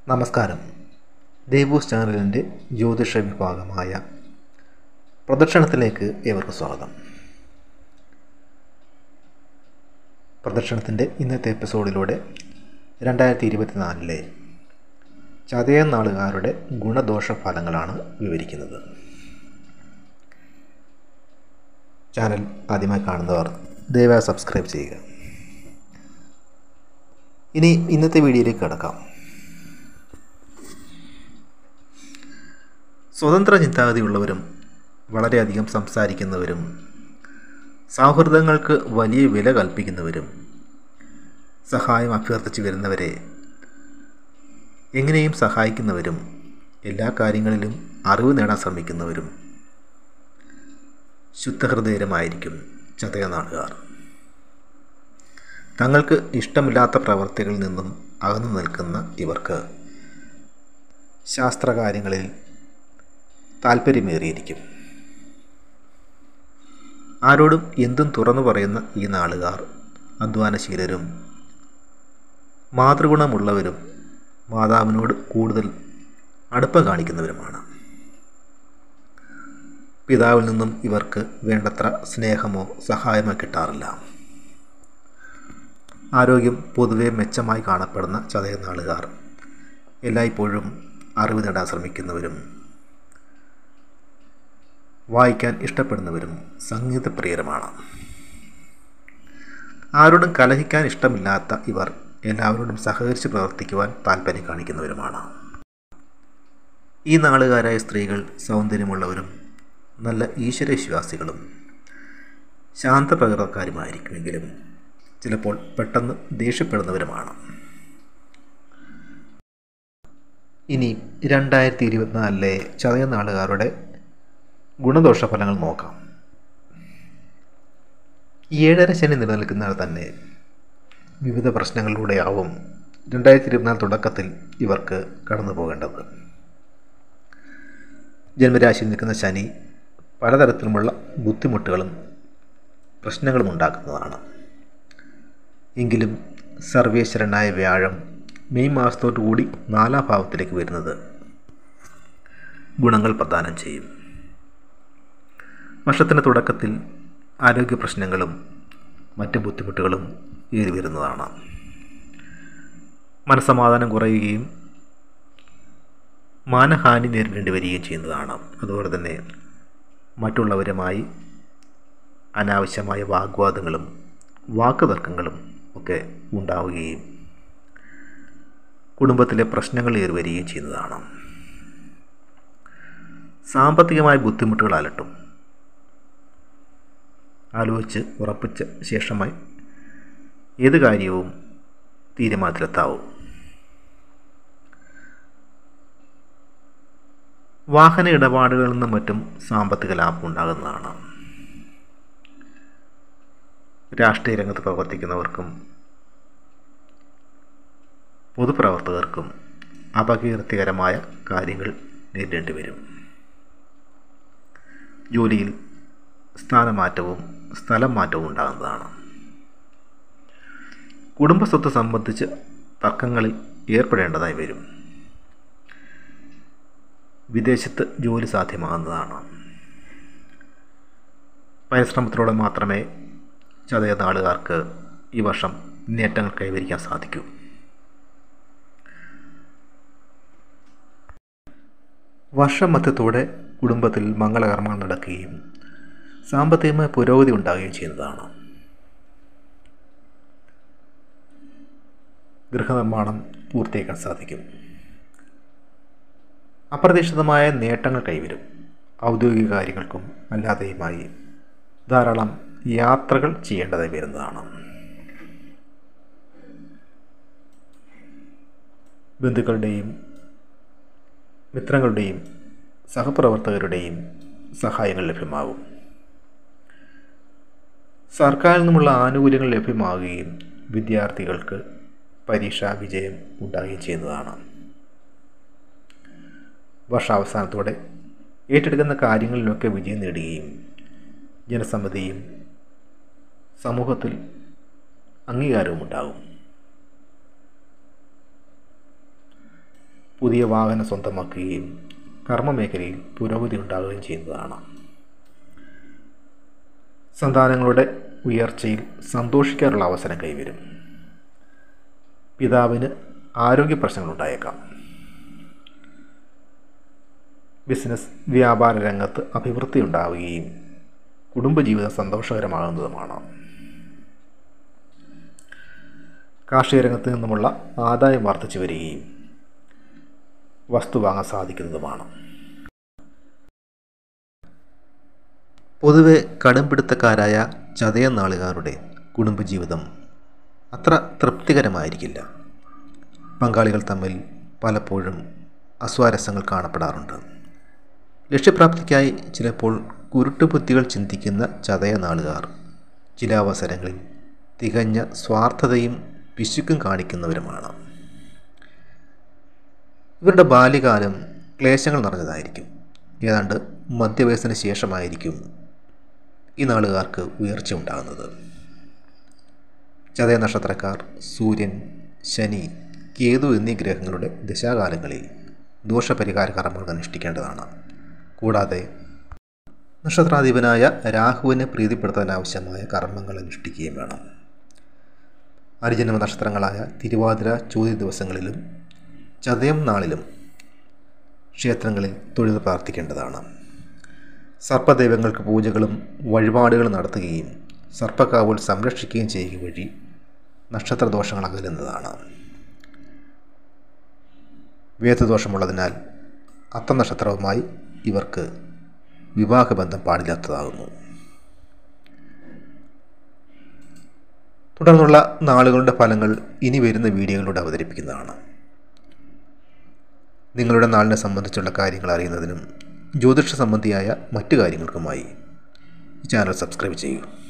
നമസ്കാരം ദേവൂസ് ചാനലിൻ്റെ ജ്യോതിഷ വിഭാഗമായ പ്രദക്ഷിണത്തിലേക്ക് ഏവർക്കും സ്വാഗതം പ്രദക്ഷിണത്തിൻ്റെ ഇന്നത്തെ എപ്പിസോഡിലൂടെ രണ്ടായിരത്തി ഇരുപത്തിനാലിലെ ചതയ നാളുകാരുടെ ഗുണദോഷ ഫലങ്ങളാണ് വിവരിക്കുന്നത് ചാനൽ ആദ്യമായി കാണുന്നവർ ദയവായി സബ്സ്ക്രൈബ് ചെയ്യുക ഇനി ഇന്നത്തെ വീഡിയോയിലേക്ക് കിടക്കാം സ്വതന്ത്ര ചിന്താഗതിയുള്ളവരും വളരെയധികം സംസാരിക്കുന്നവരും സൗഹൃദങ്ങൾക്ക് വലിയ വില കൽപ്പിക്കുന്നവരും സഹായം അഭ്യർത്ഥിച്ച് വരുന്നവരെ എങ്ങനെയും സഹായിക്കുന്നവരും എല്ലാ കാര്യങ്ങളിലും അറിവ് നേടാൻ ശ്രമിക്കുന്നവരും ശുദ്ധഹൃദയരമായിരിക്കും ചതയനാടുകാർ തങ്ങൾക്ക് ഇഷ്ടമില്ലാത്ത പ്രവർത്തികളിൽ നിന്നും അകന്നു നിൽക്കുന്ന ഇവർക്ക് ശാസ്ത്രകാര്യങ്ങളിൽ താല്പര്യമേറിയിരിക്കും ആരോടും എന്തും തുറന്നു പറയുന്ന ഈ നാളുകാർ അധ്വാനശീലരും മാതൃഗുണമുള്ളവരും മാതാവിനോട് കൂടുതൽ അടുപ്പം കാണിക്കുന്നവരുമാണ് പിതാവിൽ നിന്നും ഇവർക്ക് വേണ്ടത്ര സ്നേഹമോ സഹായമോ കിട്ടാറില്ല ആരോഗ്യം പൊതുവെ മെച്ചമായി കാണപ്പെടുന്ന ചതയനാളുകാർ എല്ലായ്പ്പോഴും അറിവ് നേടാൻ ശ്രമിക്കുന്നവരും വായിക്കാൻ ഇഷ്ടപ്പെടുന്നവരും സംഗീതപ്രിയരുമാണ് ആരോടും കലഹിക്കാൻ ഇഷ്ടമില്ലാത്ത ഇവർ എല്ലാവരോടും സഹകരിച്ച് പ്രവർത്തിക്കുവാൻ താല്പര്യം കാണിക്കുന്നവരുമാണ് ഈ നാളുകാരായ സ്ത്രീകൾ സൗന്ദര്യമുള്ളവരും നല്ല ഈശ്വരവിശ്വാസികളും ശാന്തപ്രകൃതക്കാരുമായിരിക്കുമെങ്കിലും ചിലപ്പോൾ പെട്ടെന്ന് ദേഷ്യപ്പെടുന്നവരുമാണ് ഇനി രണ്ടായിരത്തി ഇരുപത്തിനാലിലെ ചതയനാളുകാരുടെ ഗുണദോഷ ഫലങ്ങൾ നോക്കാം ഏഴര ശനി നിലനിൽക്കുന്നതിനാൽ തന്നെ വിവിധ പ്രശ്നങ്ങളിലൂടെയാവും രണ്ടായിരത്തി ഇരുപത്തിനാല് തുടക്കത്തിൽ ഇവർക്ക് കടന്നു പോകേണ്ടത് ജന്മരാശിയിൽ നിൽക്കുന്ന ശനി പലതരത്തിലുമുള്ള ബുദ്ധിമുട്ടുകളും പ്രശ്നങ്ങളും ഉണ്ടാക്കുന്നതാണ് എങ്കിലും സർവേശ്വരനായ വ്യാഴം മെയ് മാസത്തോടു കൂടി നാലാം ഭാവത്തിലേക്ക് വരുന്നത് ഗുണങ്ങൾ പ്രദാനം ചെയ്യും വർഷത്തിൻ്റെ തുടക്കത്തിൽ ആരോഗ്യ പ്രശ്നങ്ങളും മറ്റ് ബുദ്ധിമുട്ടുകളും ഏറി വരുന്നതാണ് മനസമാധാനം കുറയുകയും മാനഹാനി നേരിടേണ്ടി വരികയും ചെയ്യുന്നതാണ് അതുപോലെ തന്നെ മറ്റുള്ളവരുമായി അനാവശ്യമായ വാഗ്വാദങ്ങളും വാക്കുതർക്കങ്ങളും ഒക്കെ ഉണ്ടാവുകയും കുടുംബത്തിലെ പ്രശ്നങ്ങൾ ഏറി വരികയും ചെയ്യുന്നതാണ് സാമ്പത്തികമായ ബുദ്ധിമുട്ടുകൾ അലട്ടും ആലോചിച്ച് ഉറപ്പിച്ച ശേഷമായി ഏത് കാര്യവും തീരുമാനത്തിലെത്താവും വാഹന ഇടപാടുകളിൽ നിന്നും മറ്റും സാമ്പത്തിക ലാഭം ഉണ്ടാകുന്നതാണ് രാഷ്ട്രീയ രംഗത്ത് പ്രവർത്തിക്കുന്നവർക്കും പൊതുപ്രവർത്തകർക്കും അപകീർത്തികരമായ കാര്യങ്ങൾ നേരിടേണ്ടി വരും ജോലിയിൽ സ്ഥാനമാറ്റവും സ്ഥലം മാറ്റവും ഉണ്ടാകുന്നതാണ് കുടുംബസ്വത്ത് സംബന്ധിച്ച് തർക്കങ്ങളിൽ ഏർപ്പെടേണ്ടതായി വരും വിദേശത്ത് ജോലി സാധ്യമാകുന്നതാണ് പരിശ്രമത്തിലൂടെ മാത്രമേ ചതയ നാളുകാർക്ക് ഈ വർഷം നേട്ടങ്ങൾ കൈവരിക്കാൻ സാധിക്കൂ വർഷമധ്യത്തോടെ കുടുംബത്തിൽ മംഗളകർമ്മങ്ങൾ നടക്കുകയും സാമ്പത്തികമായ പുരോഗതി ഉണ്ടാകുകയും ചെയ്യുന്നതാണ് ഗൃഹനിർമ്മാണം പൂർത്തിയാക്കാൻ സാധിക്കും അപ്രതീക്ഷിതമായ നേട്ടങ്ങൾ കൈവരും ഔദ്യോഗിക കാര്യങ്ങൾക്കും അല്ലാതെയുമായി ധാരാളം യാത്രകൾ ചെയ്യേണ്ടതായി വരുന്നതാണ് ബന്ധുക്കളുടെയും മിത്രങ്ങളുടെയും സഹപ്രവർത്തകരുടെയും സഹായങ്ങൾ ലഭ്യമാകും സർക്കാരിൽ നിന്നുമുള്ള ആനുകൂല്യങ്ങൾ ലഭ്യമാവുകയും വിദ്യാർത്ഥികൾക്ക് പരീക്ഷാ വിജയം ഉണ്ടാകുകയും ചെയ്യുന്നതാണ് വർഷാവസാനത്തോടെ ഏറ്റെടുക്കുന്ന കാര്യങ്ങളിലൊക്കെ വിജയം നേടുകയും ജനസമ്മതിയും സമൂഹത്തിൽ അംഗീകാരവും ഉണ്ടാകും പുതിയ വാഹനം സ്വന്തമാക്കുകയും കർമ്മമേഖലയിൽ പുരോഗതി ഉണ്ടാകുകയും ചെയ്യുന്നതാണ് സന്താനങ്ങളുടെ ഉയർച്ചയിൽ സന്തോഷിക്കാനുള്ള അവസരം കൈവരും പിതാവിന് ആരോഗ്യ പ്രശ്നങ്ങളുണ്ടായേക്കാം ബിസിനസ് വ്യാപാര രംഗത്ത് അഭിവൃദ്ധി ഉണ്ടാവുകയും കുടുംബജീവിതം സന്തോഷകരമാകുന്നതുമാണ് കാർഷിക രംഗത്ത് നിന്നുമുള്ള ആദായം വർദ്ധിച്ചു വരികയും വസ്തു വാങ്ങാൻ സാധിക്കുന്നതുമാണ് പൊതുവെ കടുംപിടുത്തക്കാരായ ചതയ നാളുകാരുടെ കുടുംബജീവിതം അത്ര തൃപ്തികരമായിരിക്കില്ല പങ്കാളികൾ തമ്മിൽ പലപ്പോഴും അസ്വാരസ്യങ്ങൾ കാണപ്പെടാറുണ്ട് ലക്ഷ്യപ്രാപ്തിക്കായി ചിലപ്പോൾ കുരുട്ടുബുദ്ധികൾ ചിന്തിക്കുന്ന ചതയ നാളുകാർ ചില അവസരങ്ങളിൽ തികഞ്ഞ സ്വാർത്ഥതയും പിശുക്കും കാണിക്കുന്നവരുമാണ് ഇവരുടെ ബാല്യകാലം ക്ലേശങ്ങൾ നിറഞ്ഞതായിരിക്കും ഏതാണ്ട് മധ്യവയസ്സിന് ശേഷമായിരിക്കും ഈ നാളുകാർക്ക് ഉയർച്ച ഉണ്ടാകുന്നത് ചതയ നക്ഷത്രക്കാർ സൂര്യൻ ശനി കേതു എന്നീ ഗ്രഹങ്ങളുടെ ദശാകാലങ്ങളിൽ ദോഷപരിഹാര കർമ്മങ്ങൾ അനുഷ്ഠിക്കേണ്ടതാണ് കൂടാതെ നക്ഷത്രാധിപനായ രാഹുവിനെ പ്രീതിപ്പെടുത്താൻ ആവശ്യമായ കർമ്മങ്ങൾ അനുഷ്ഠിക്കുകയും വേണം അരിജന്മ നക്ഷത്രങ്ങളായ തിരുവാതിര ചോദ്യ ദിവസങ്ങളിലും ചതയം നാളിലും ക്ഷേത്രങ്ങളിൽ തൊഴുത് പ്രാർത്ഥിക്കേണ്ടതാണ് സർപ്പദൈവങ്ങൾക്ക് പൂജകളും വഴിപാടുകളും നടത്തുകയും സർപ്പക്കാവുകൾ സംരക്ഷിക്കുകയും ചെയ്യുക വഴി നക്ഷത്രദോഷങ്ങൾ അകലുന്നതാണ് വേദദോഷമുള്ളതിനാൽ അത്തനക്ഷത്രവുമായി ഇവർക്ക് വിവാഹബന്ധം പാടില്ലാത്തതാകുന്നു തുടർന്നുള്ള നാളുകളുടെ ഫലങ്ങൾ ഇനി വരുന്ന വീഡിയോകളിലൂടെ അവതരിപ്പിക്കുന്നതാണ് നിങ്ങളുടെ നാളിനെ സംബന്ധിച്ചുള്ള കാര്യങ്ങൾ അറിയുന്നതിനും ജ്യോതിഷ സംബന്ധിയായ മറ്റു കാര്യങ്ങൾക്കുമായി ഈ ചാനൽ സബ്സ്ക്രൈബ് ചെയ്യൂ